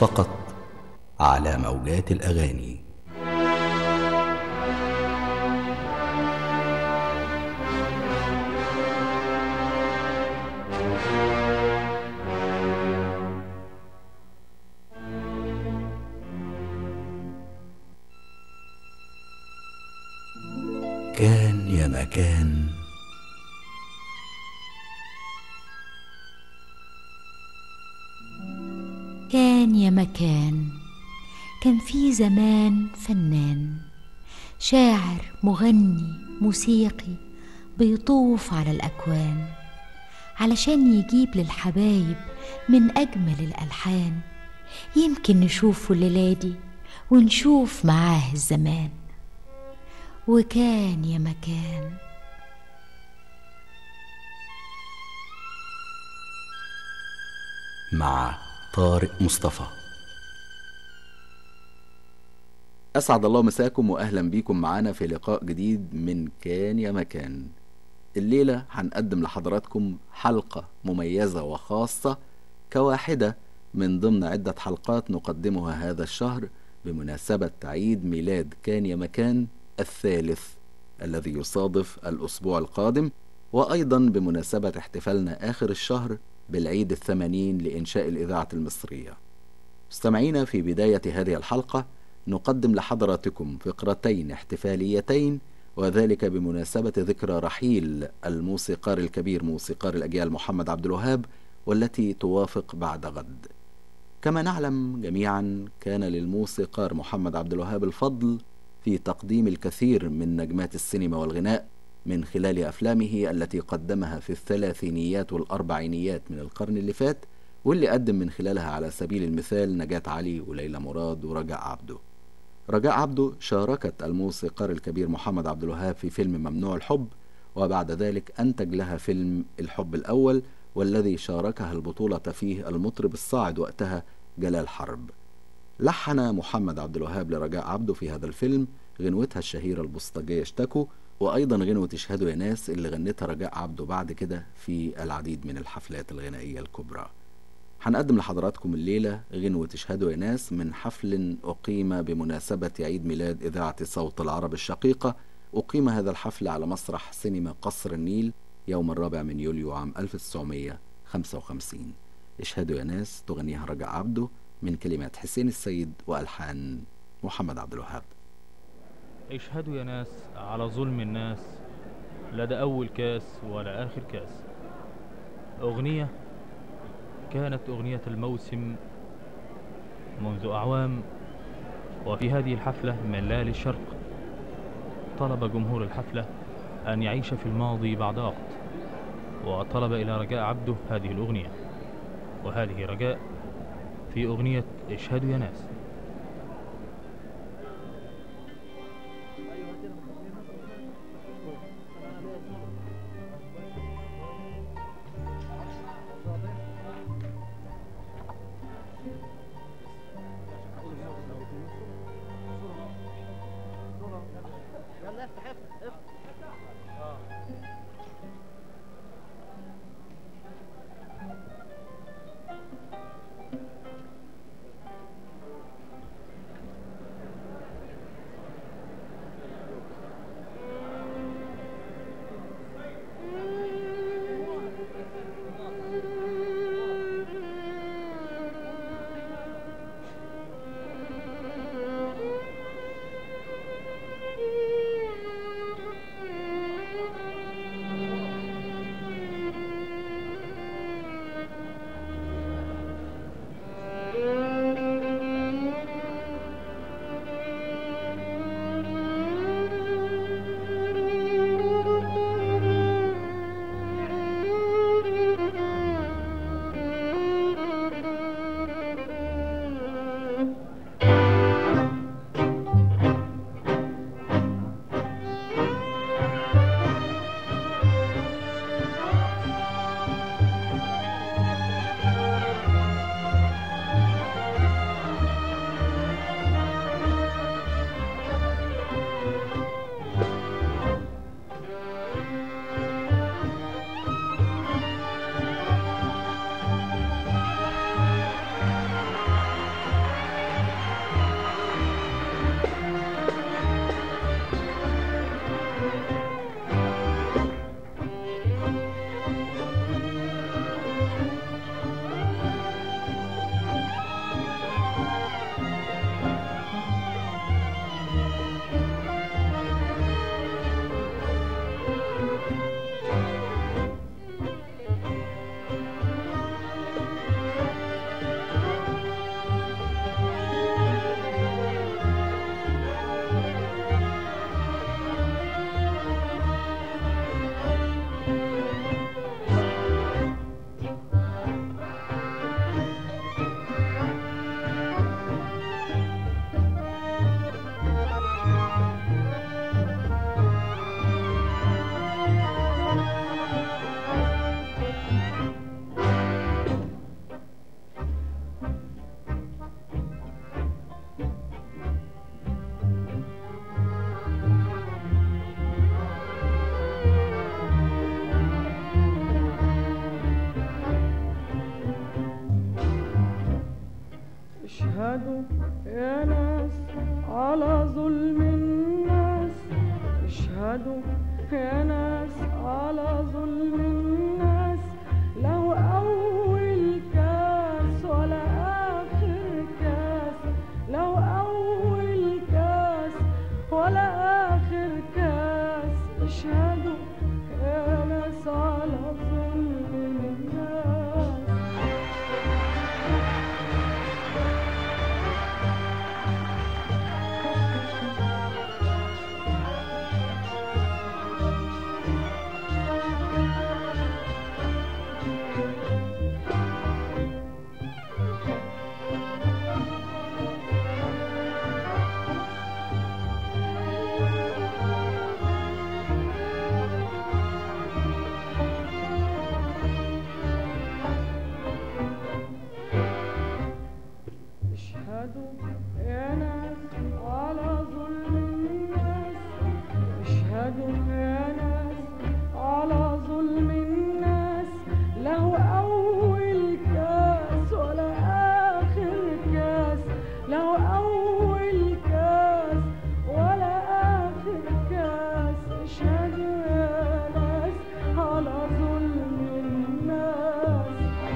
فقط على موجات الاغاني كان يا مكان كان يا مكان كان في زمان فنان شاعر مغني موسيقي بيطوف على الأكوان علشان يجيب للحبايب من أجمل الألحان يمكن نشوفه الليلة دي ونشوف معاه الزمان وكان يا مكان مع طارق مصطفى أسعد الله مساكم وأهلا بيكم معانا في لقاء جديد من كان يا مكان الليلة هنقدم لحضراتكم حلقة مميزة وخاصة كواحدة من ضمن عدة حلقات نقدمها هذا الشهر بمناسبة عيد ميلاد كان يا مكان الثالث الذي يصادف الأسبوع القادم وأيضا بمناسبة احتفالنا آخر الشهر بالعيد الثمانين لإنشاء الإذاعة المصرية مستمعينا في بداية هذه الحلقة نقدم لحضراتكم فقرتين احتفاليتين وذلك بمناسبة ذكرى رحيل الموسيقار الكبير موسيقار الأجيال محمد عبد الوهاب والتي توافق بعد غد كما نعلم جميعا كان للموسيقار محمد عبد الوهاب الفضل في تقديم الكثير من نجمات السينما والغناء من خلال أفلامه التي قدمها في الثلاثينيات والأربعينيات من القرن اللي فات واللي قدم من خلالها على سبيل المثال نجاة علي وليلى مراد ورجاء عبده رجاء عبده شاركت الموسيقار الكبير محمد عبد الوهاب في فيلم ممنوع الحب وبعد ذلك أنتج لها فيلم الحب الأول والذي شاركها البطولة فيه المطرب الصاعد وقتها جلال حرب لحن محمد عبد الوهاب لرجاء عبده في هذا الفيلم غنوتها الشهيرة البوسطجية اشتكوا وأيضا غنوة اشهدوا يا ناس اللي غنتها رجاء عبده بعد كده في العديد من الحفلات الغنائية الكبرى هنقدم لحضراتكم الليلة غنوة اشهدوا يا ناس من حفل أقيم بمناسبة عيد ميلاد إذاعة صوت العرب الشقيقة أقيم هذا الحفل على مسرح سينما قصر النيل يوم الرابع من يوليو عام 1955 اشهدوا يا ناس تغنيها رجاء عبده من كلمات حسين السيد وألحان محمد عبد الوهاب اشهدوا يا ناس على ظلم الناس لا ده أول كاس ولا آخر كاس أغنية كانت أغنية الموسم منذ أعوام وفي هذه الحفلة من ليالي الشرق طلب جمهور الحفلة أن يعيش في الماضي بعد وقت وطلب إلى رجاء عبده هذه الأغنية وهذه رجاء في أغنية اشهدوا يا ناس اشهدوا يا ناس على ظلم الناس اشهدوا يا ناس على ظلم الناس لو أول كاس ولا آخر كاس لو أول كاس ولا آخر كاس اشهدوا يا ناس على ظلم الناس اشهدوا يا ناس على ظلم الناس اشهدوا يا ناس على ظلم الناس له أول كاس ولا آخر كاس له أول كاس ولا آخر كاس اشهدوا يا ناس على ظلم الناس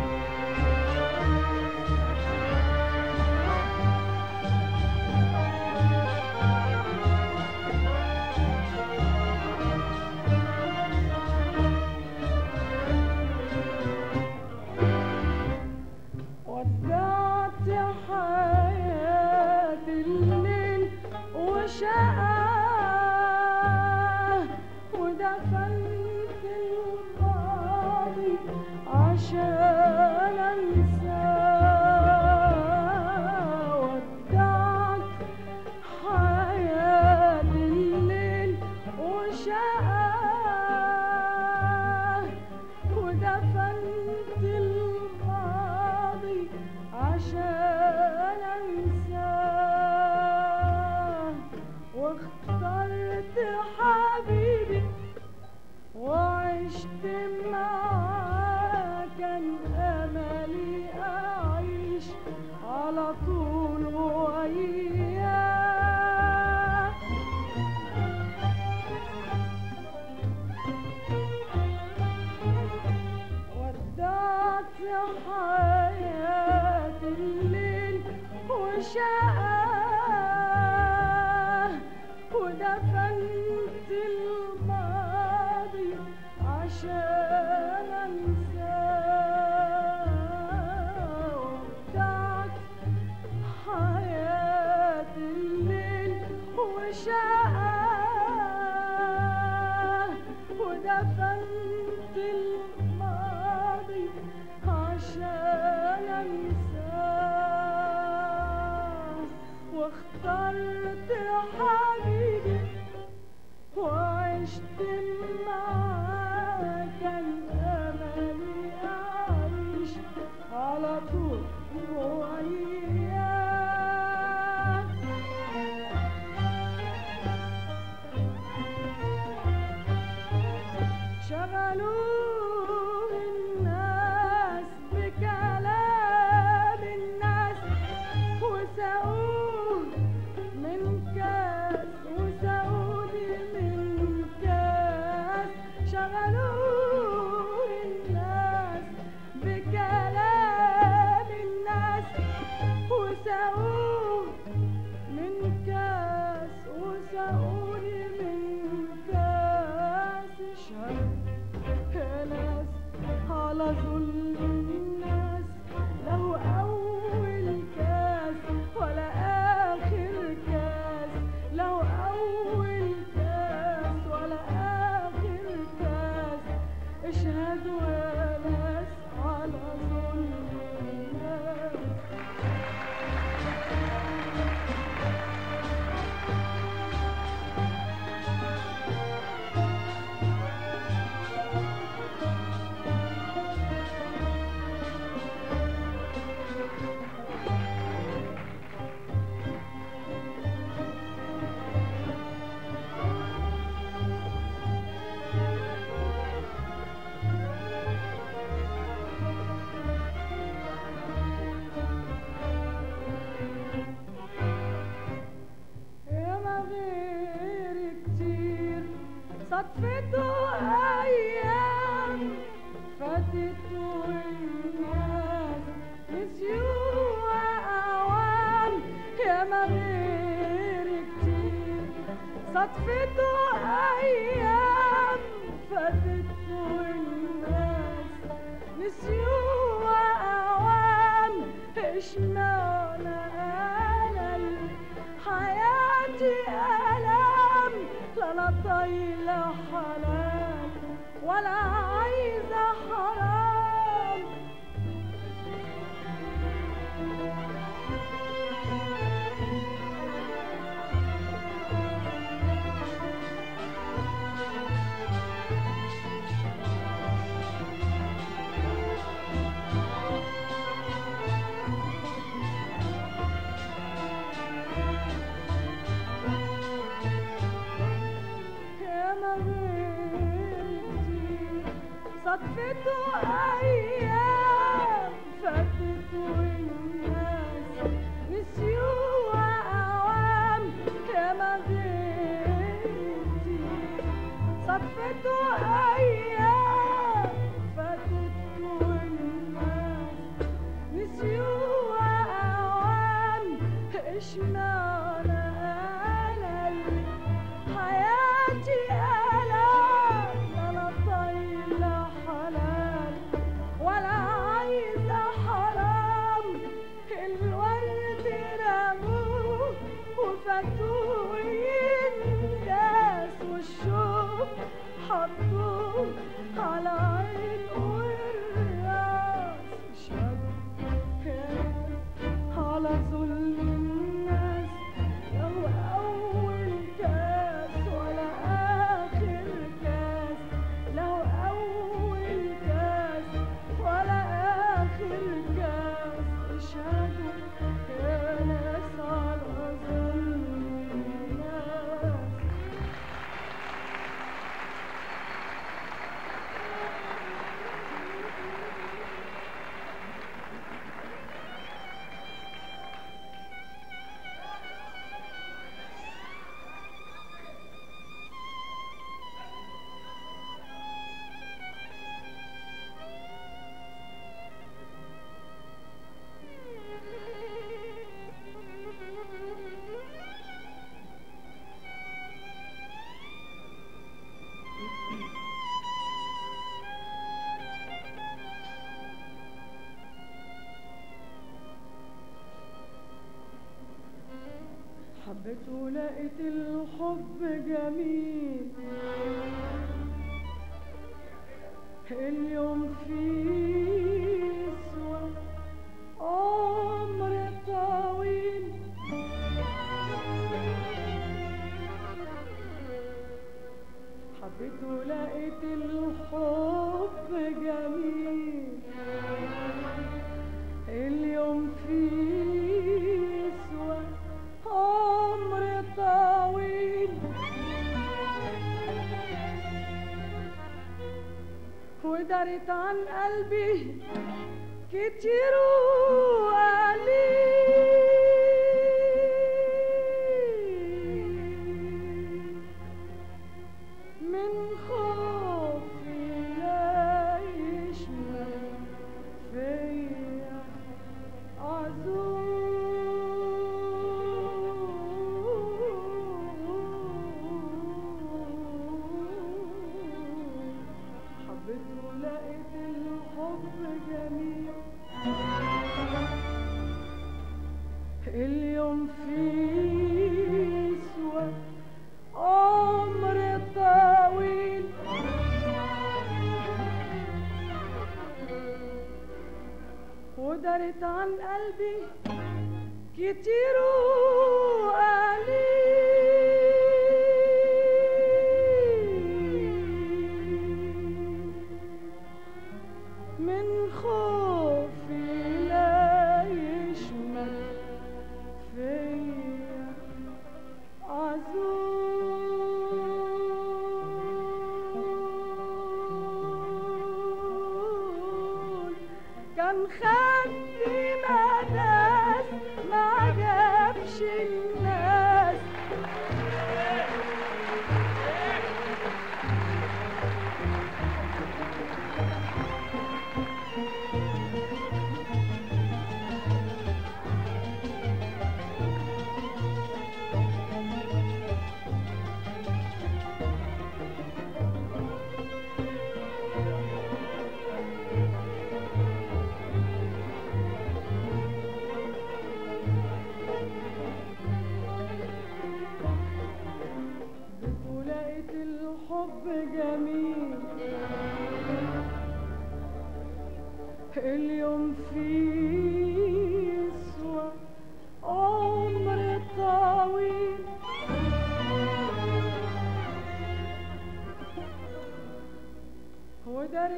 ودعت حياة الليل وشقاه ودفنت الماضي عشان انساه ودعت حياة الليل وشقاه ودفنت الماضي عشان انساه واخترت حبيبي وعشت معاه كان املي اعيش على طول وياه ودعت حياة الليل وشقاه ودفنت الماضي عشان انساه ودعت حياة الليل وشقاه ودفنت الماضي عشان انساه صدفته أيام فاتت والناس نسيوها أوام اشمعنى أنا اللي حياتي ألم لا أنا طايلة حلال ولا عايزة حرام يا مغيرتي صدفته أيام فاتت والناس نسيوها أوام يا مغيرتي صدفته أيام فاتت والناس نسيوها أوام اشمعنى أنا اللي حياتي ألم أنا طايلة حلال ولا عايزة حرام الورد رموه وفاتوه ينجاس والشوق حطوه على عين والراس شد على ظلم الناس لو أول كاس ولا آخر كاس لو أول كاس ولا آخر كاس اشهدوا يا ناس على ظلم الناس حبيت ولقيت الحب جميل اليوم فيه سوى عمر طويل حبيت ولقيت الحب جميل اليوم فيه سوى عمر طويل ودارت عن قلبي كتير وقليل من خوفي لا يشمل فيا عزوز حبيت ولقيت الحب جميل اليوم فيه سوى عمر طويل ودارت عن قلبي كتير وقليل من خوفي لا يشمل فيا عزول كان خدي مداس ما جابش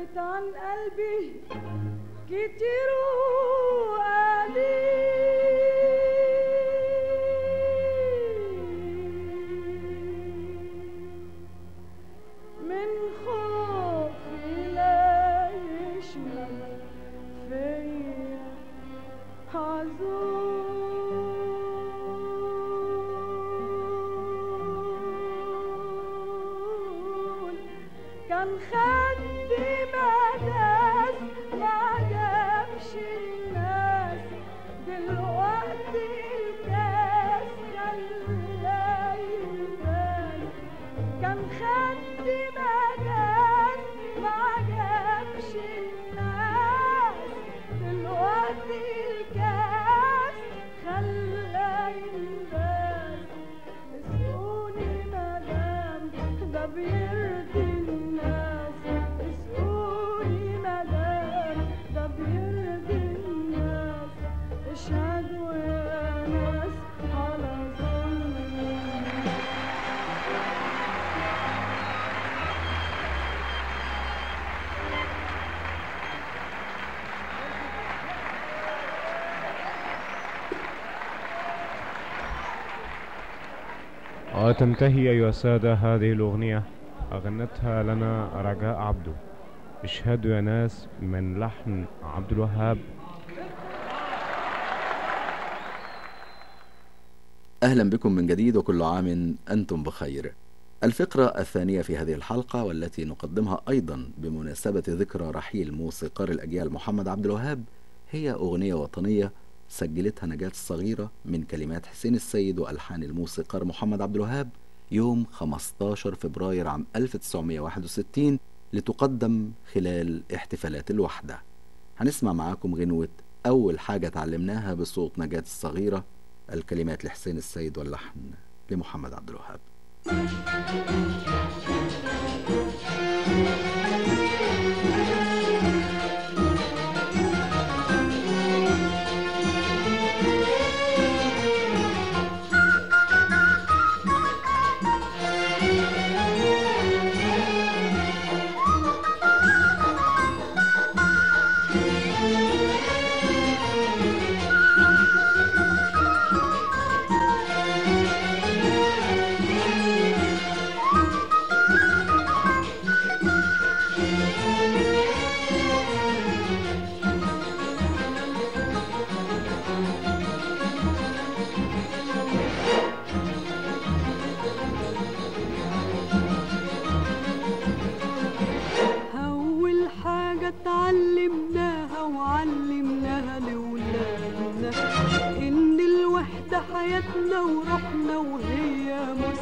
بعدت عن قلبي كتير وقليل من خوفي لا يشمل فيا حزون كان خدي مداس ما جابش الناس دلوقتي الكاس خلاه يبان كان خدي مجال ما جابش الناس دلوقتي الكاس خلاه ينباس اسقوني مدام ده بيرضي الناس اسقوني مدام ده بيرضي الناس اشهدوا يا ناس على ظلمي وتنتهي أيها السادة هذه الأغنية أغنتها لنا رجاء عبده اشهدوا يا ناس من لحن عبد الوهاب أهلا بكم من جديد وكل عام أنتم بخير الفقرة الثانية في هذه الحلقة والتي نقدمها أيضا بمناسبة ذكرى رحيل موسيقار الأجيال محمد عبد الوهاب هي أغنية وطنية سجلتها نجاة الصغيرة من كلمات حسين السيد وألحان الموسيقار محمد عبد الوهاب يوم 15 فبراير عام 1961 لتقدم خلال احتفالات الوحدة هنسمع معاكم غنوة أول حاجة اتعلمناها بصوت نجاة الصغيرة الكلمات لحسين السيد واللحن لمحمد عبد الوهاب أول حاجة اتعلمناها وعلمناها لولادنا إن الوحدة حياتنا وروحنا وهي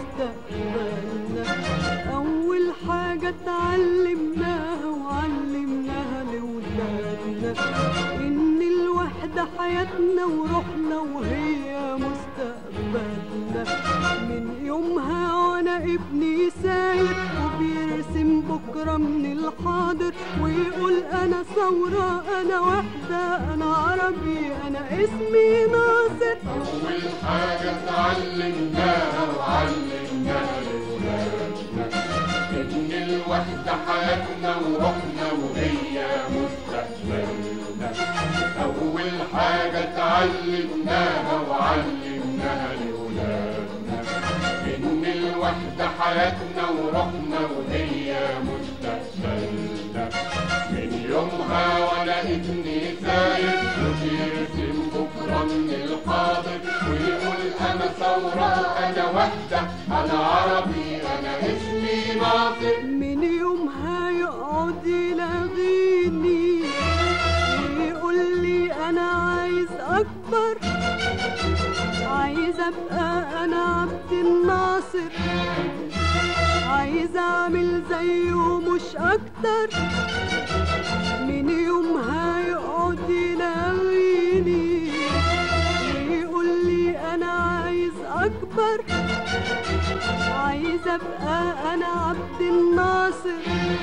مستقبلنا أول حاجة اتعلمناها وعلمناها لولادنا إن الوحدة حياتنا وروحنا وهي مستقبلنا من يومها وانا ابني ساير وبيرسم بكرة من الحاضر ويقول انا ثورة انا وحدة انا عربي انا اسمي ناصر أول حاجة اتعلمناها وعلمناها لولادنا إن الوحدة حياتنا وروحنا وهي مستقبلنا أول حاجة اتعلمناها وعلمناها لولادنا إن الوحدة حياتنا وروحنا وهي مستقبلنا من يومها وأنا ابني ساير وبيرسم بكرة من الحاضر ويقول أنا ثورة أنا وحدة أنا عربي أنا اسمي ناصر من يومها يقعد يلاغيني ويقول لي انا عايز اكبر عايز ابقى انا عبد الناصر عايز اعمل زيه مش اكتر من يومها يقعد يلاغيني ويقول لي انا عايز اكبر عايز ابقى انا عبد الناصر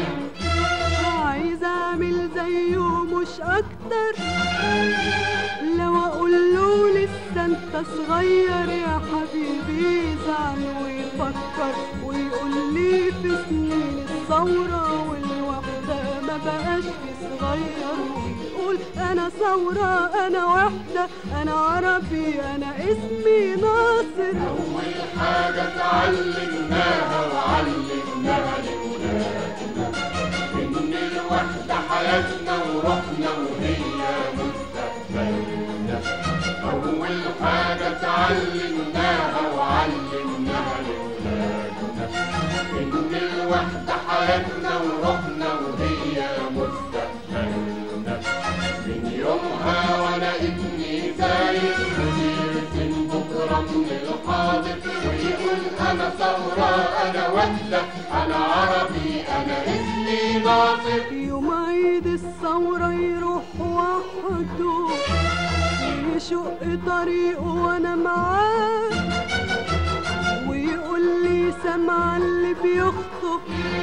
عايز اعمل زيه مش اكتر لو اقول له لسه انت صغير يا حبيبي يزعل ويفكر ويقول لي في سنين الثورة والوحدة ما بقاش في صغير ويقول انا ثورة انا وحدة انا عربي انا اسمي ناصر أول حاجة اتعلمناها وعلمناها لولادنا إن الوحدة حياتنا وروحنا وهي مستقبلنا أول حاجة اتعلمناها وعلمناها لولادنا إن الوحدة حياتنا وروحنا وهي مستقبلنا من يومها وأنا ابني زايد ويرسم بكرة من الحاضر ويقول أنا ثورة أنا وحدة أنا عربي أنا اسمي ناصر يوم عيد الثورة يروح وحده يشق طريقه وانا معاه ويقول لي سمع اللي بيخطب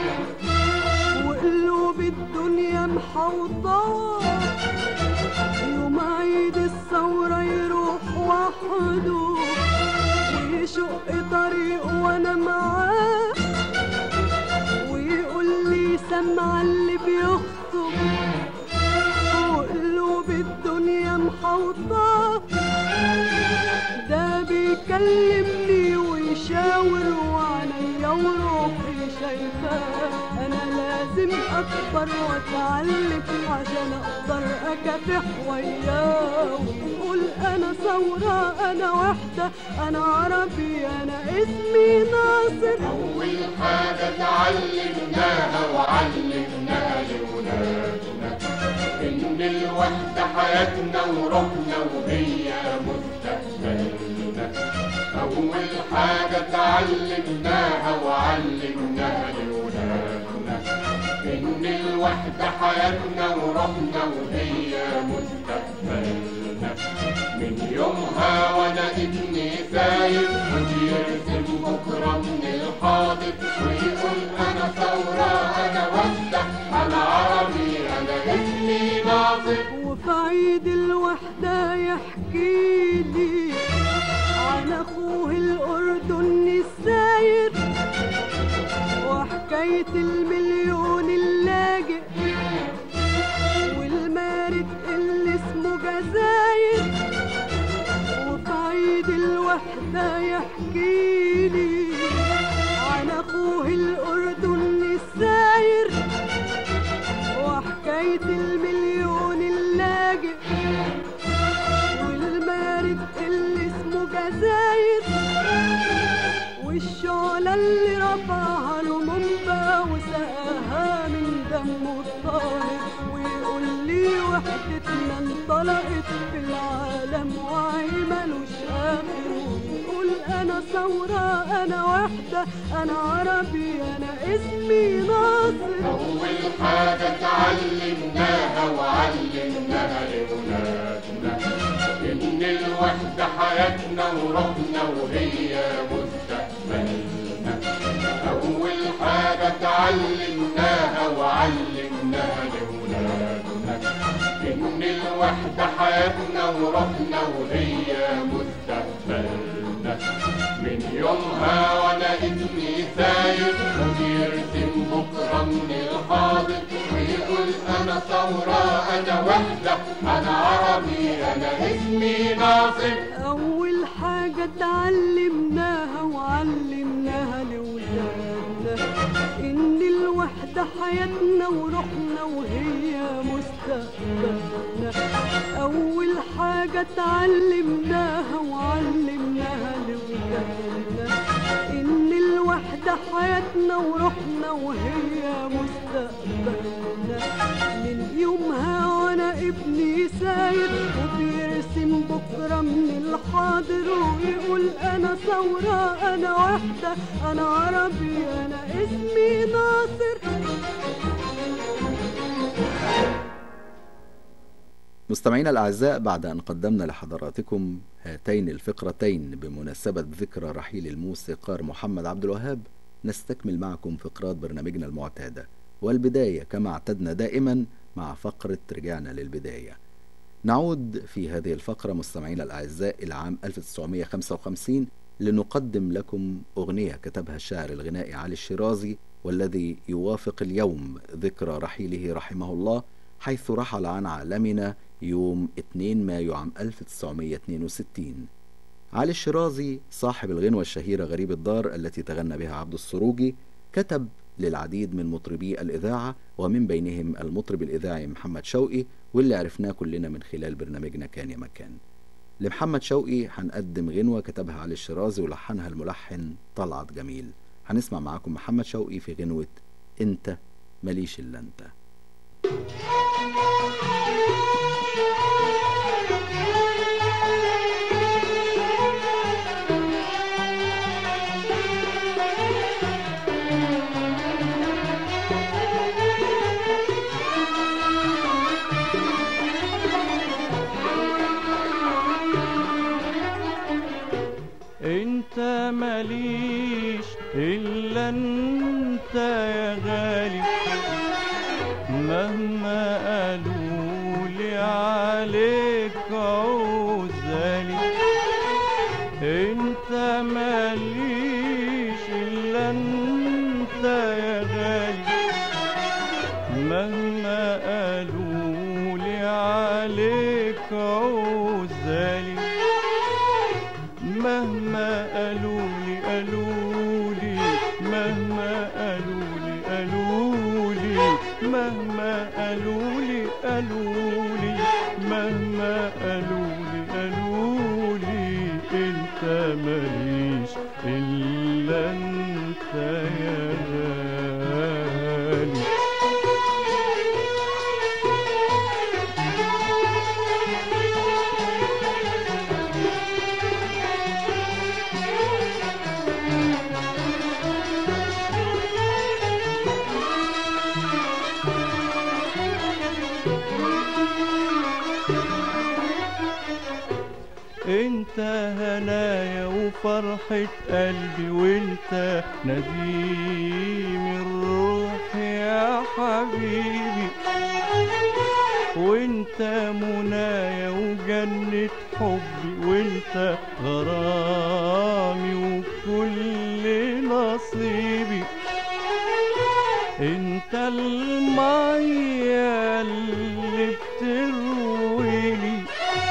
وقلوب الدنيا محوطاه يوم عيد الثورة يروح وحده ويشق طريقه وانا معاه ويقول لي سمع اللي بيخطب وقلوب الدنيا محوطاه ده بيكلمني ويشاور وعليا وروحي شايفاه انا لازم اكبر واتعلم عشان اقدر اكافح وياه ويقول انا ثورة انا وحدة انا عربي انا اسمي ناصر أول حاجة اتعلمناها وعلمناها لولادنا إن الوحدة حياتنا وروحنا وهي مستقبلنا أول حاجة اتعلمناها وعلمناها لولادنا إن الوحدة حياتنا وروحنا وهي مستقبلنا من يومها وأنا ابني سايب وبيرسم بكرة من الحاضر ويقول أنا ثورة أنا وحدة أنا عربي أنا اسمي ناصر وفي عيد الوحدة يحكي لي عن أخوه الأردني الساير وحكاية المليون اللاجئ والمارد اللي اسمه جزاير وفي عيد الوحدة يحكي لي عن أخوه الأردني الساير وحكاية المليون اللاجئ والمارد اللي اسمه جزاير والشعلة اللي رفعها لمنبع وسقاها من دمه الطاهر ويقول لي وحدتنا انطلقت في العالم وعي ملوش آخر ويقول أنا ثورة أنا وحدة أنا عربي أنا اسمي ناصر أول حاجة اتعلمناها وعلمناها لولادنا إن الوحدة حياتنا وروحنا وهي مستقبلنا أول حاجة اتعلمناها وعلمناها لولادنا إن الوحدة حياتنا وروحنا وهي مستقبلنا من يومها وأنا اسمي ساير وبيرسم بكرة من الحاضر ويقول أنا ثورة أنا وحدة أنا عربي أنا اسمي ناصر أول حاجة اتعلمناها وعلمناها لولادنا إن الوحدة حياتنا وروحنا وهي مستقبلنا أول حاجة اتعلمناها وعلمناها لولادنا إن الوحدة حياتنا وروحنا وهي مستقبلنا من يومها وأنا ابني ساير وبيرسم بكرة من الحاضر ويقول أنا ثورة أنا وحدة أنا عربي أنا اسمي ناصر مستمعينا الأعزاء بعد أن قدمنا لحضراتكم هاتين الفقرتين بمناسبة ذكرى رحيل الموسيقار محمد عبد الوهاب نستكمل معكم فقرات برنامجنا المعتادة والبداية كما اعتدنا دائما مع فقرة رجعنا للبداية نعود في هذه الفقرة مستمعينا الأعزاء إلى عام 1955 لنقدم لكم أغنية كتبها الشاعر الغنائي علي الشيرازي والذي يوافق اليوم ذكرى رحيله رحمه الله حيث رحل عن عالمنا يوم 2 مايو عام 1962 علي الشرازي صاحب الغنوة الشهيرة غريب الدار التي تغنى بها عبد السروجي كتب للعديد من مطربي الإذاعة ومن بينهم المطرب الإذاعي محمد شوقي واللي عرفناه كلنا من خلال برنامجنا كان يا مكان لمحمد شوقي هنقدم غنوة كتبها علي الشرازي ولحنها الملحن طلعت جميل هنسمع معاكم محمد شوقي في غنوة انت ماليش الا انت انت ماليش الا انت يا غالي مهما قالوا لي عليك عوزالي انت ماليش الا انت يا غالي مهما قالوا لي عليك عوزالي مهما قالوا لي قالوا لي مهما قالوا لي قالوا لي مهما قالوا لي قالوا لي مهما قالوا لي قالوا لي انت ماليش الا انت يا غالي انت هنايا وفرحة قلبي وانت نديم الروح يا حبيبي وانت منايا وجنة حبي وانت غرامي وكل نصيبي انت المية اللي بترويني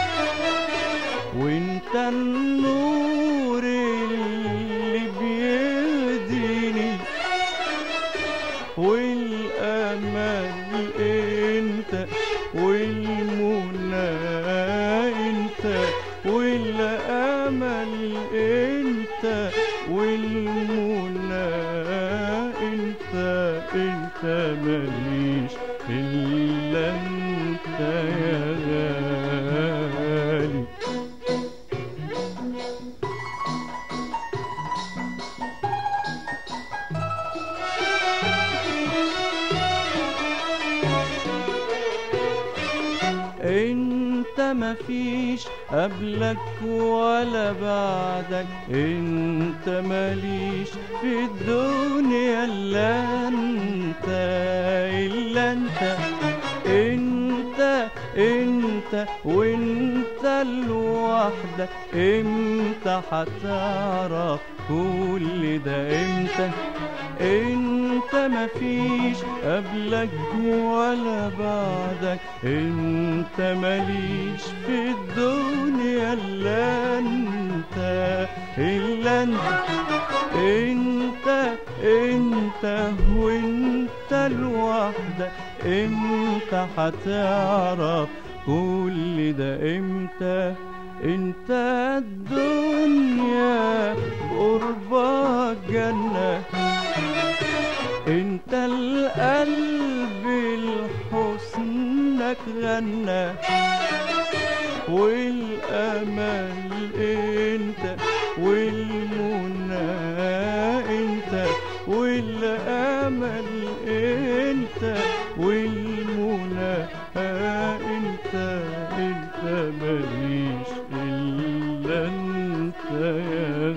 وانت النور اللي بيهديني والامل انت والمنى انت والامل انت والمنى انت انت ماليش الا انت يا غالي انت مفيش قبلك ولا بعدك انت ماليش في الدنيا الا انت الا انت انت انت وانت لوحدك امتى هتعرف كل ده امتى انت مفيش قبلك ولا بعدك انت ماليش في الدنيا الا انت الا انت انت انت وانت لوحدك امتى هتعرف كل ده امتى انت الدنيا قربك جنة انت القلب لحسنك غنى والامل انت والمنى انت والامل انت والمنى انت انت ماليش الا انت يا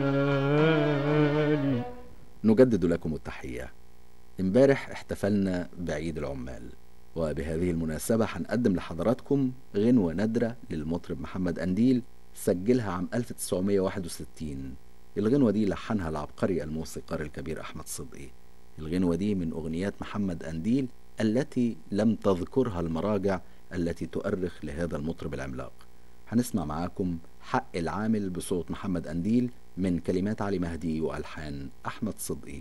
غالي نجدد لكم التحية امبارح احتفلنا بعيد العمال وبهذه المناسبة هنقدم لحضراتكم غنوة نادرة للمطرب محمد أنديل سجلها عام 1961 الغنوة دي لحنها العبقري الموسيقار الكبير أحمد صدقي الغنوة دي من أغنيات محمد أنديل التي لم تذكرها المراجع التي تؤرخ لهذا المطرب العملاق هنسمع معاكم حق العامل بصوت محمد أنديل من كلمات علي مهدي وألحان أحمد صدقي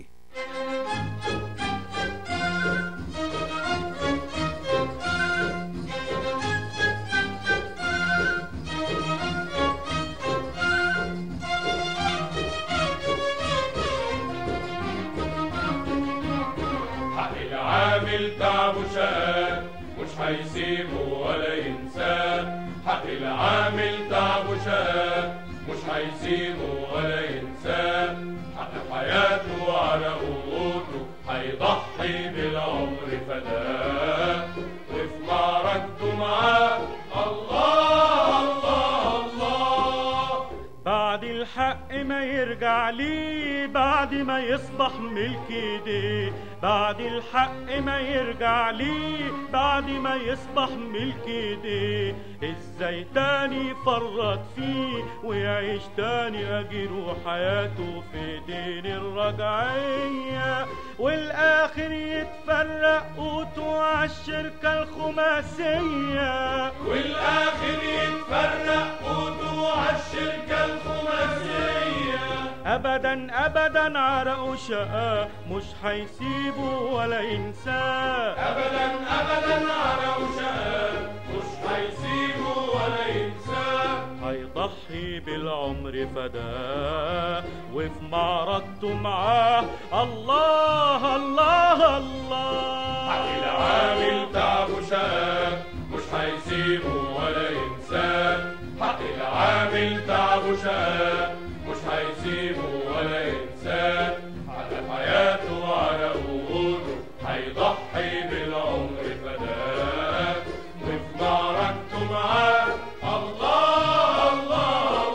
حق العامل تعبه شقى مش هيسيبه ولا ينساه حق العامل تعبه شقى مش هيسيبه ولا ينساه حق حياته وعرقه وقوته هيضحي بالعمر فداه وفي معركته معاه الله الله الله بعد الحق ما يرجع لي بعد ما يصبح ملك ايديه بعد الحق ما يرجع لي بعد ما يصبح ملك ايديه ازاي تاني يفرط فيه ويعيش تاني اجيله حياته في دين الرجعية والاخر يتفرق قوته عالشركة الخماسية والاخر يتفرق قوته عالشركة الخماسية ابدا ابدا عرقه شقاه مش هيسيبه ولا ينساه ابدا ابدا على وشاه مش هيسيبه ولا ينساه هيضحي بالعمر فداه وفي معركته معاه الله الله الله حق العامل تعبه شقى مش هيسيبه ولا ينساه حق العامل تعبه شقى مش هيسيبه ولا ينساه على حياته وعلى وجوده هيضحي بالعمر فداه وفي معركته معاه الله الله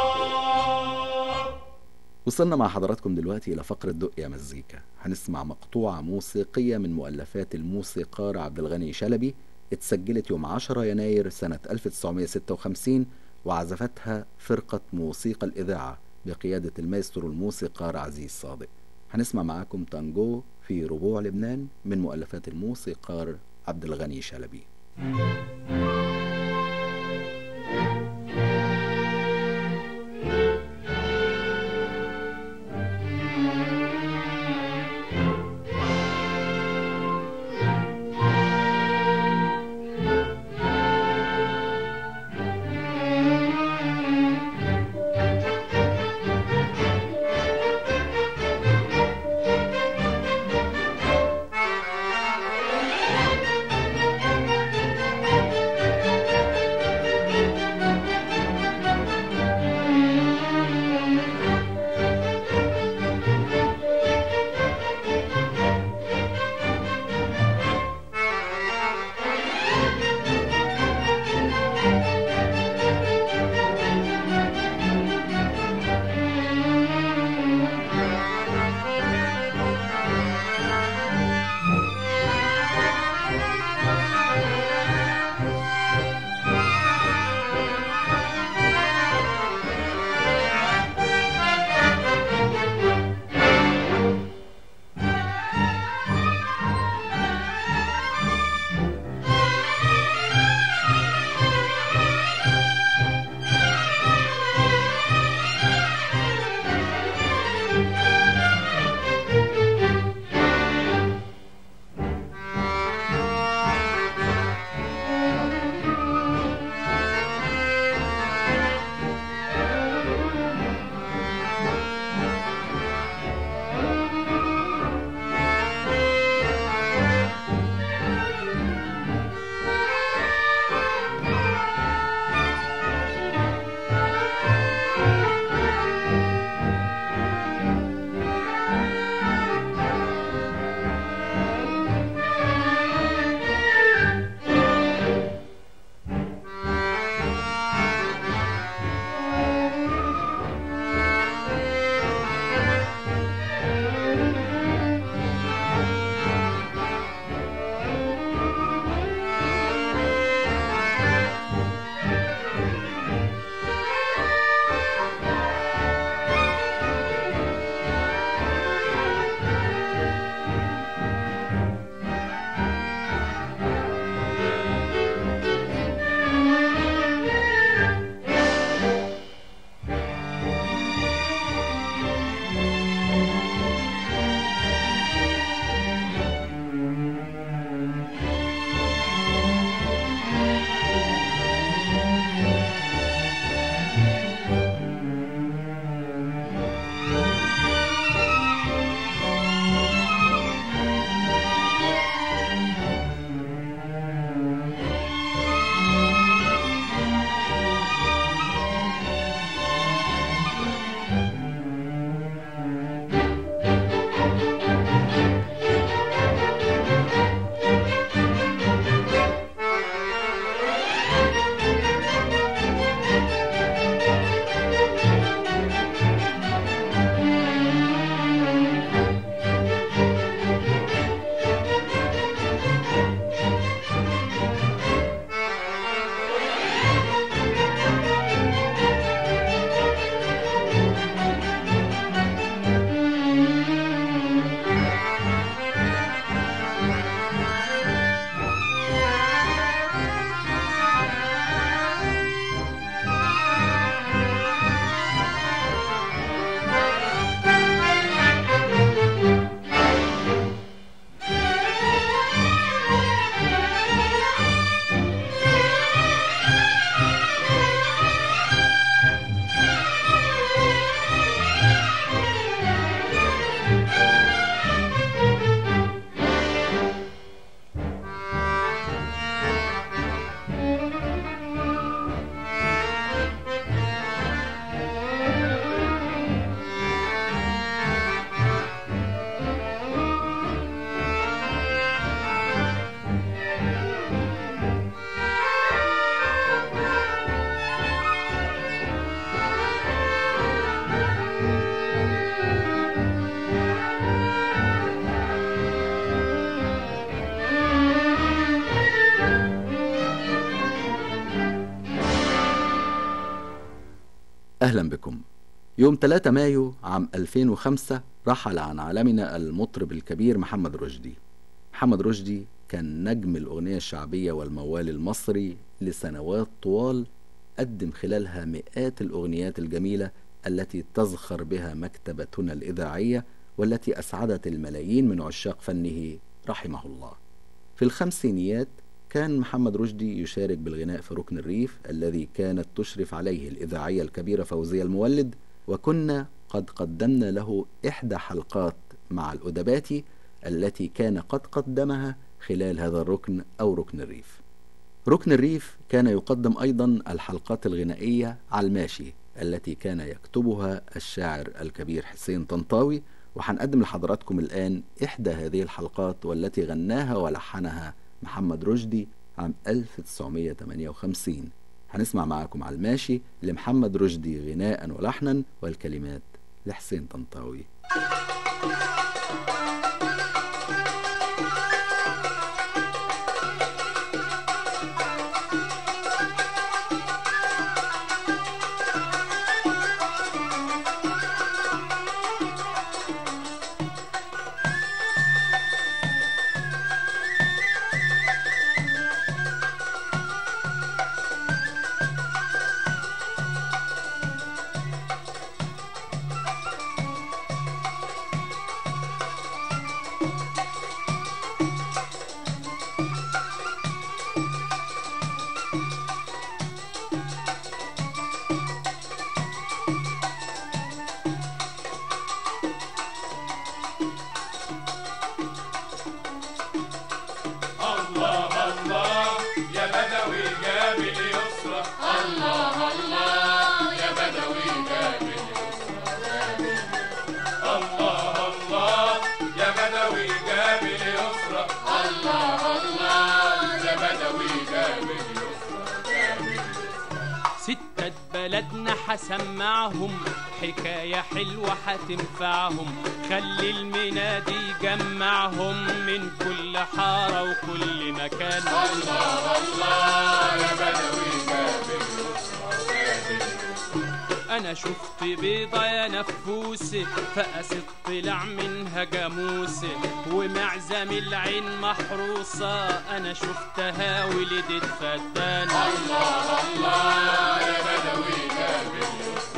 الله وصلنا مع حضراتكم دلوقتي إلى فقرة دق يا مزيكا هنسمع مقطوعة موسيقية من مؤلفات الموسيقار عبد الغني شلبي اتسجلت يوم 10 يناير سنة 1956 وعزفتها فرقة موسيقى الإذاعة بقيادة المايسترو الموسيقار عزيز صادق هنسمع معاكم تانجو في ربوع لبنان من مؤلفات الموسيقار عبد الغني شلبي حق أهلا بكم يوم 3 مايو عام 2005 رحل عن عالمنا المطرب الكبير محمد رشدي محمد رشدي كان نجم الأغنية الشعبية والموال المصري لسنوات طوال قدم خلالها مئات الأغنيات الجميلة التي تزخر بها مكتبتنا الإذاعية والتي أسعدت الملايين من عشاق فنه رحمه الله في الخمسينيات كان محمد رشدي يشارك بالغناء في ركن الريف الذي كانت تشرف عليه الإذاعية الكبيرة فوزية المولد وكنا قد قدمنا له إحدى حلقات مع الأدباتي التي كان قد قدمها خلال هذا الركن أو ركن الريف ركن الريف كان يقدم أيضا الحلقات الغنائية على الماشي التي كان يكتبها الشاعر الكبير حسين طنطاوي وهنقدم لحضراتكم الآن إحدى هذه الحلقات والتي غناها ولحنها محمد رشدي عام 1958 هنسمع معاكم على الماشي لمحمد رشدي غناء ولحنا والكلمات لحسين طنطاوي الله الله يا بدوي جاب اليسرى الله الله يا بدوي جاب اليسرى الله الله يا بدوي جاب اليسرى الله الله يا بدوي جاب اليسرى ستة بلدنا حسمعهم حكاية حلوة حتنفعهم خلي المنادي يجمعهم من كل حارة وكل مكان الله الله يا بدوي جاب أنا شفت بيضة يا نفوسي فقست طلع منها جاموسة ومعزم العين محروسة أنا شفتها ولدت فتان الله الله يا بدوي جاب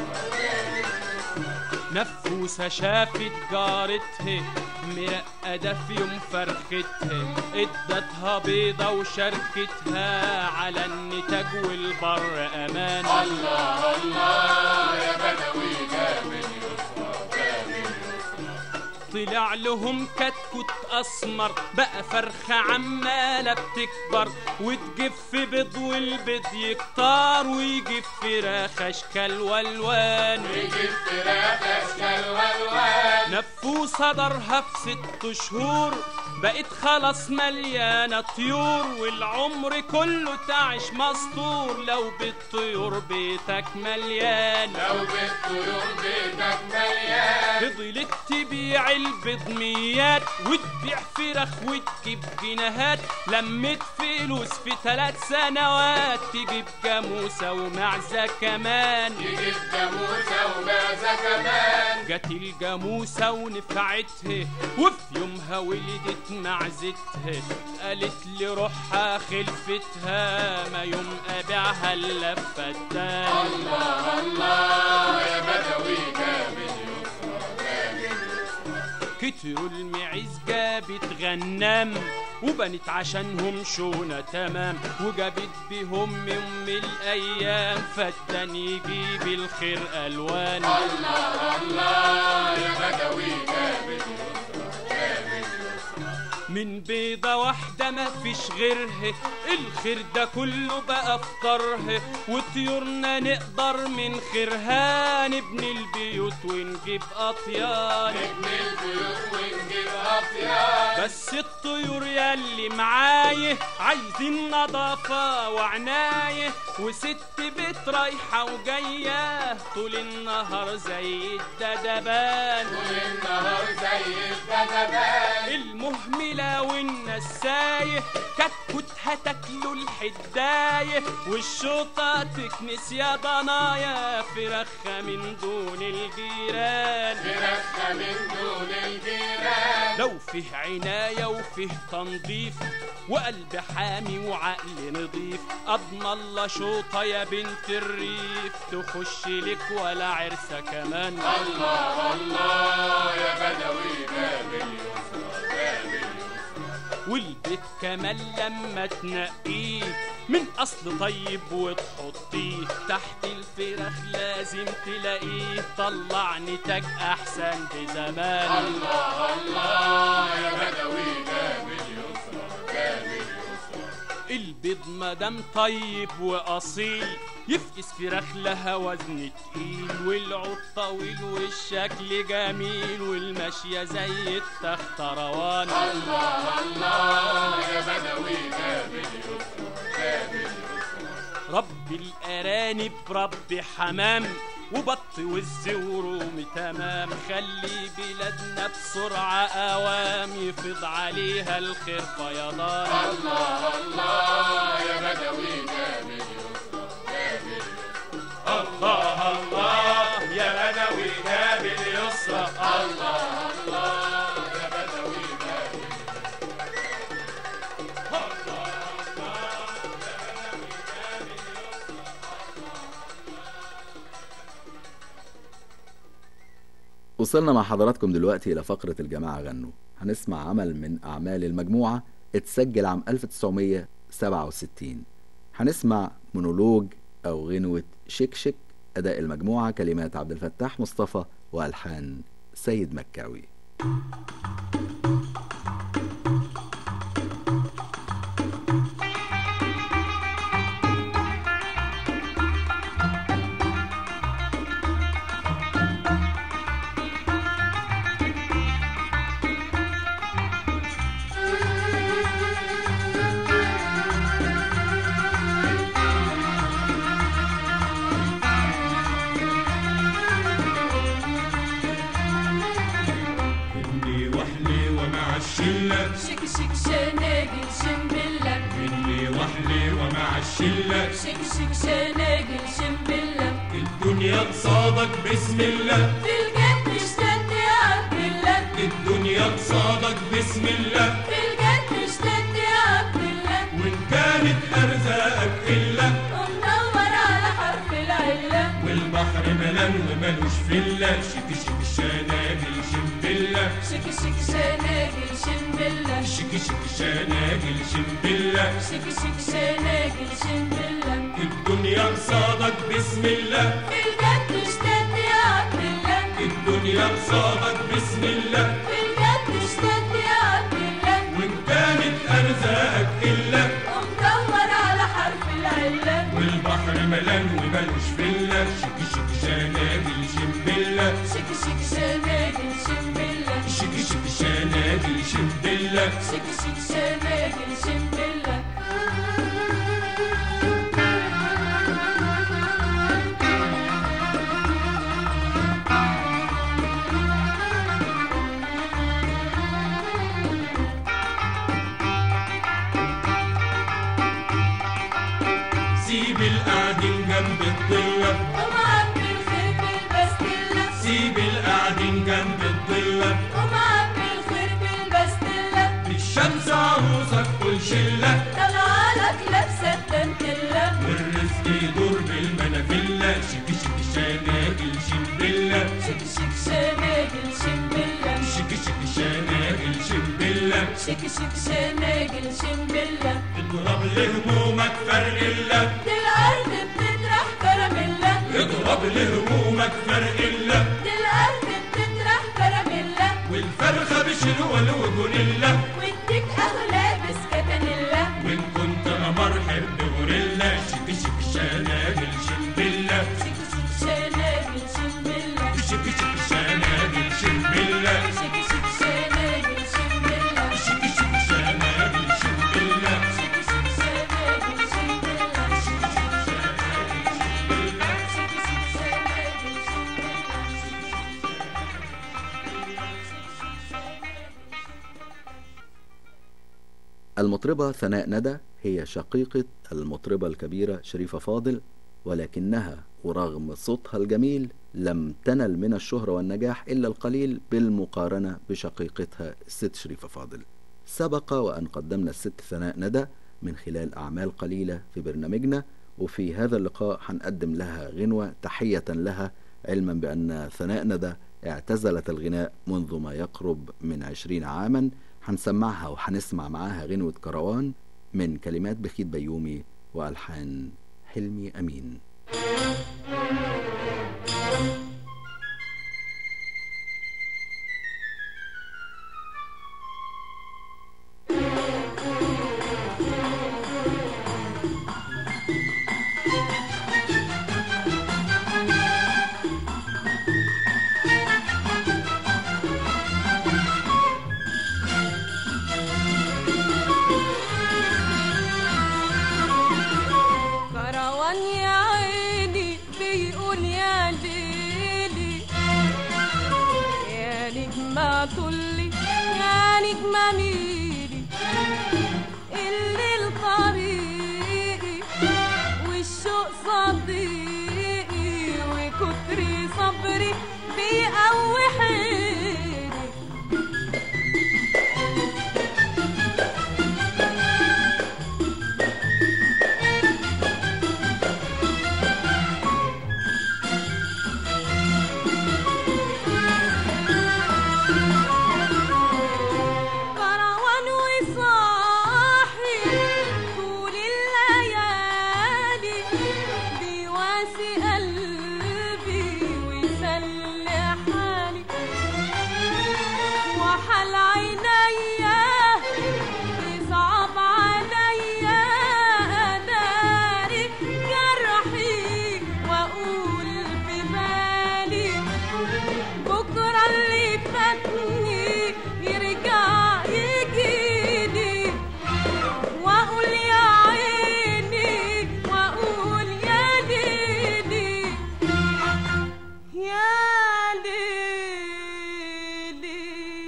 نفوسة شافت جارتها مرقدة في يوم فرختها ادتها بيضة وشاركتها على النتاج والبر أمان الله الله يا بدوي جاب اليسرى جاب طلع لهم كتكوت اسمر بقى فرخه عماله بتكبر وتجف بيض والبيض يكتر ويجيب فراخ اشكال والوان يجيب فراخ اشكال والوان نفوسها دارها في ست شهور بقت خلاص مليانة طيور والعمر كله تعيش مسطور لو بالطيور بيتك مليان لو بالطيور بيتك مليان فضلت تبيع البيض ميات وتبيع فراخ وتجيب جنيهات لمت فلوس في ثلاث سنوات تجيب جاموسة ومعزة كمان يجيب جاموسة ومعزة كمان جت الجاموسة ونفعتها وفي يومها ولدت معزتها قالت لي روحها خلفتها ما يوم ابيعها الا فتان الله الله يا بدوي جاب اليسرى كتروا المعيز جابت غنام وبنت عشانهم شونة تمام وجابت بهم يوم الأيام فتان يجيب الخير ألوان الله الله يا بدوي جاب اليسرى من بيضة واحدة ما فيش غيرها الخير ده كله بقى فطرها وطيورنا نقدر من خيرها نبني البيوت ونجيب أطيان نبني البيوت ونجيب أطيان بس الطيور ياللي معايه عايزين نظافة وعناية وست بيت رايحة وجاية طول النهار زي الدبابان طول النهار زي الدبابان المهملة والنساية تايه كتكوتها تاكله الحدايه والشوطة تكنس يا ضنايا فرخة من دون الجيران فرخة من دون الجيران لو فيه عناية وفيه تنظيف وقلب حامي وعقل نضيف أضمن الله شوطة يا بنت الريف تخش لك ولا عرسة كمان الله الله يا بدوي باب اليسرى باب اليسرى والبيت كمان لما تنقيه من اصل طيب وتحطيه تحت الفراخ لازم تلاقيه طلع نتاج احسن بزمان الله الله يا بدوي باب اليسرى باب اليسرى البيض مدام طيب واصيل يفقس فراخ لها وزن تقيل والعود طويل والشكل جميل والماشية زي التختروان الله الله يا بدوي باب اليسرى باب اليسرى رب الأرانب رب حمام وبط والزوروم تمام خلي بلادنا بسرعة أوام يفيض عليها الخير فيضان الله الله يا بدوي باب اليسرى باب اليسرى الله الله يا بدوي جاب اليسرى الله الله يا بدوي باب وصلنا مع حضراتكم دلوقتي إلى فقرة الجماعة غنوا هنسمع عمل من أعمال المجموعة اتسجل عام 1967 هنسمع مونولوج أو غنوة شك شك أداء المجموعة كلمات عبد الفتاح مصطفى وألحان سيد مكاوي إني وحلي ومع الشلة شك شك شناقل شمبلة إني وحلي ومع الشلة شك شك شناقل شمبلة الدنيا قصادك بسم الله في الجد اشتد يا عبد الله الدنيا قصادك بسم الله في الجد اشتد يا عبد الله وإن كانت أرزاقك إلا ومدور على حرف العلة والبحر ملان وملوش فلة شك شك شناجل شمبلة شك شك شناقل شمبلة شك شك شناجل شمبلة شك شك شناقل شمبلة الدنيا قصادك بسم الله في الجد اشتد يا عبد الله الدنيا قصادك بسم الله في الجد اشتد يا عبد الله وإن كانت أرزاقك إلا ومدور على حرف العلة والبحر ملان وملوش فلة شك شك شناجل شمبلة شك شك شناقل شمبلة شك شك شناجل شمبلة شك شك شناقل شمبلة سيب القاعدين جنب الضلة ومعبي الخير بالبستلة سيب القاعدين جنب الضلة ومعبي الخير بالبستلة الشمس عروسك كل شلة طالعة لك لابسة الدنتلة والرزق يدور بالمنافلة شك شك شناجل شمبلة شك شك شناقل شمبلة شك شك شناجل شمبلة شك شك شناقل شمبلة اضرب لهمومك فرق الله دي الأرض بتطرح كراميلا اضرب لهمومك فرق الله دي الأرض بتطرح كراميلا والفرخة بشنوال وجونيلا واديك أهو لابس كتانيلا وإن كنت قمر حب غوريلا شك شك شناجل شمبلة شك شك شناقل شمبلة شك شك شناجل شمبلة شك شك شناقل شمبلة شك شك شناجل شمبلة شك شك شناقل شمبلة شك شك شناقل شمبلة شك شك شناقل شمبلة المطربة ثناء ندى هي شقيقة المطربة الكبيرة شريفة فاضل ولكنها ورغم صوتها الجميل لم تنل من الشهرة والنجاح إلا القليل بالمقارنة بشقيقتها الست شريفة فاضل سبق وأن قدمنا الست ثناء ندى من خلال أعمال قليلة في برنامجنا وفي هذا اللقاء هنقدم لها غنوة تحية لها علما بأن ثناء ندى اعتزلت الغناء منذ ما يقرب من عشرين عاما هنسمعها وهنسمع معاها غنوة كروان من كلمات بخيت بيومي وألحان حلمي أمين كروان يا عيني بيقول يا ليلي يا نجمة طلي يا نجمة ميلي الليل طريقي والشوق صديقي وكتر صبري بيقوي حيلي كروان وصاحي طول الليالي بيواسي قلبي ويسلي حالي وحل عينيا يصعب عليا اداري جرحي واقول في بالي بكره اللي فاتني يرجع يجيني واقول يا عيني واقول يا ليلي يا ليلي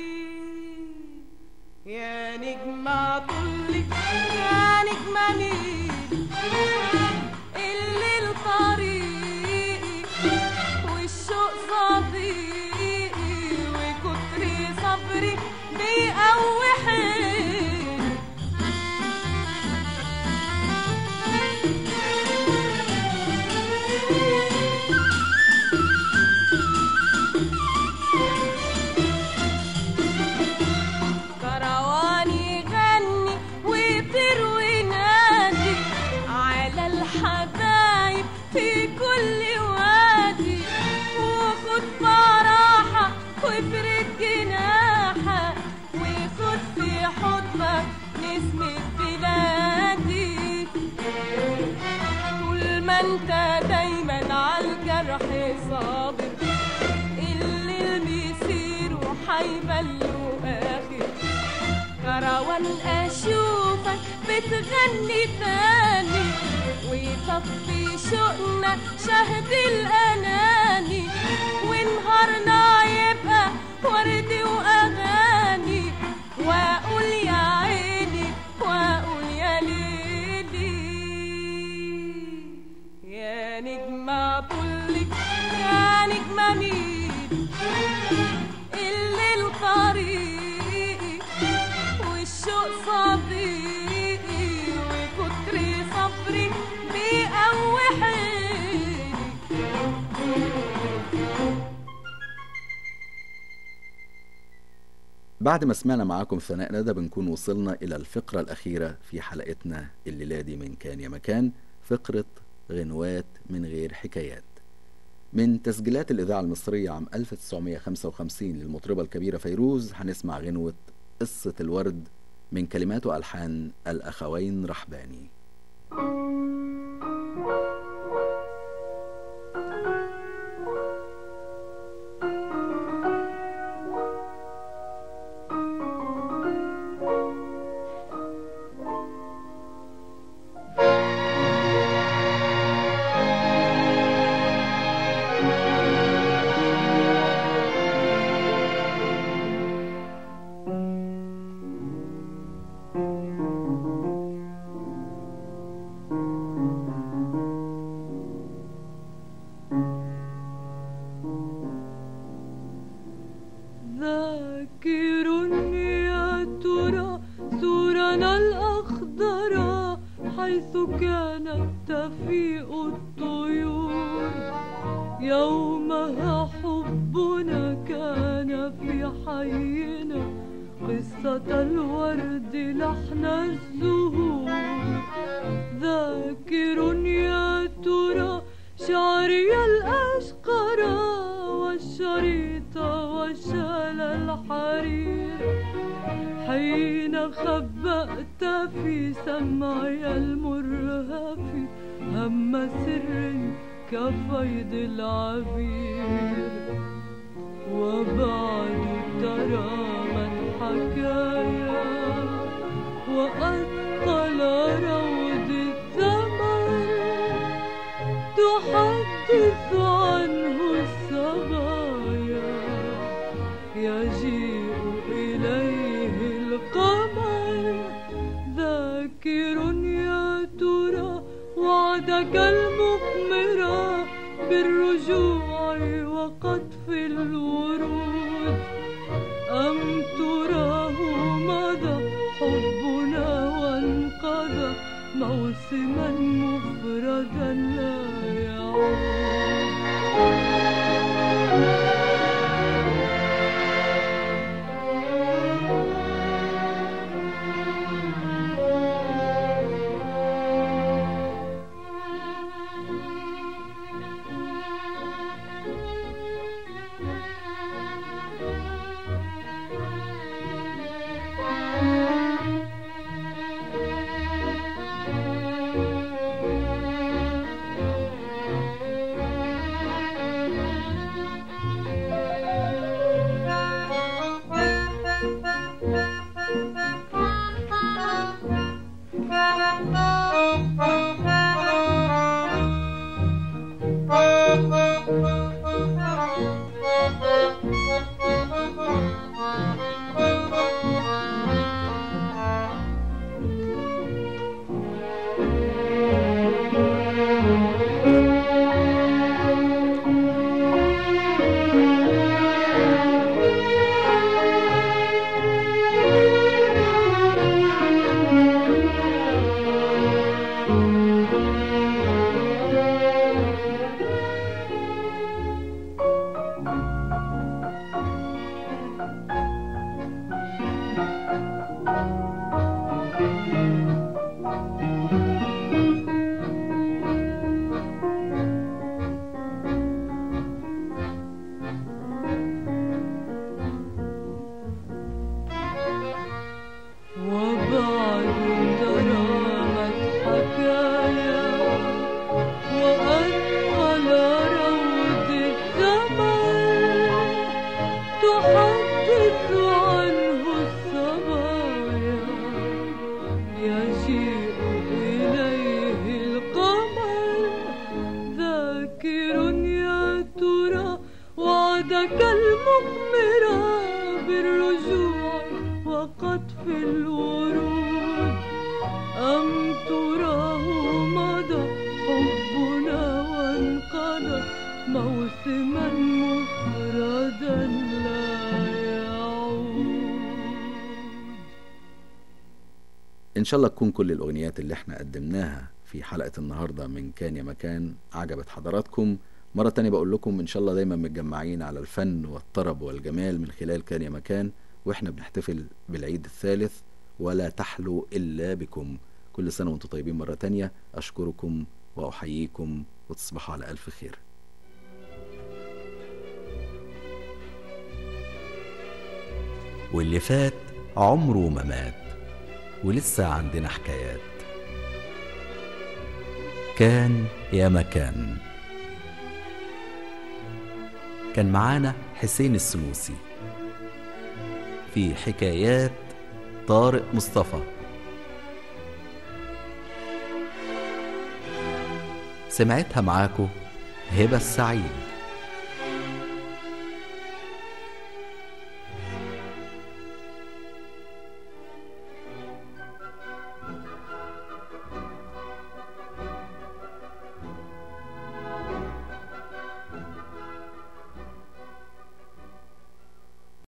يا نجمة طلي يا نجمة ميلي الليل طريقي والشوق صديقي وكتر صبري بيقوي حيلي كرواني غني ويطير وينادي على الحبايب في كل وادي وخد براحة وافرد جناحك وخد في حضنك نسمة بلادي طول ما انت دايما عالجرح صابر اللي المسير وحيبلو اخر كروان اشوفك بتغني تاني ويطفي شوقنا شهد الاناني ونهارنا يبقى ورد واغاني واقول يا عيني واقول يا ليلي يا نجمة طلي يا نجمة ميلي الليل طريقي والشوق صديقي وكتر صبري بيقوي حيلي بعد ما سمعنا معاكم ثناء ندى بنكون وصلنا إلى الفقرة الأخيرة في حلقتنا الليلة دي من كان يا مكان فقرة غنوات من غير حكايات من تسجيلات الإذاعة المصرية عام 1955 للمطربة الكبيرة فيروز هنسمع غنوة قصة الورد من كلمات وألحان الأخوين رحباني يا كانت تفيء الطيور يومها حبنا كان في حينا قصة الورد لحن الزهور ذاكر يا ترى شعري الأشقر والشريط وشال الحرير حين خبأت في سمعي المرهف هم سر كفيض العبير وبعد ترامت حكايا وأثقل روض الثمر تحدث عنه الصبايا يجيء إليه القمر ذاكر يا ترى وعدك المثمر بالرجوع وقطف الورود أم تراه مضى حبنا وانقضى موسما مفردا لا يعود وبعد ترامت حكايا وأثقل روض الثمر تحدث عنه الصبايا يجيء إليه القمر ذاكر يا ترى وعدك المثمر بالرجوع وقطف الورود أم تراه مضى حبنا وانقضى موسما مفردا لا يعود إن شاء الله تكون كل الأغنيات اللي احنا قدمناها في حلقة النهاردة من كان يا مكان عجبت حضراتكم مرة تانية بقول لكم إن شاء الله دايما متجمعين على الفن والطرب والجمال من خلال كان يا مكان وإحنا بنحتفل بالعيد الثالث ولا تحلو إلا بكم كل سنة وانتم طيبين مرة تانية أشكركم وأحييكم وتصبحوا على ألف خير واللي فات عمره ما مات ولسه عندنا حكايات كان يا مكان كان معانا حسين السنوسي في حكايات طارق مصطفى سمعتها معاكو هبة السعيد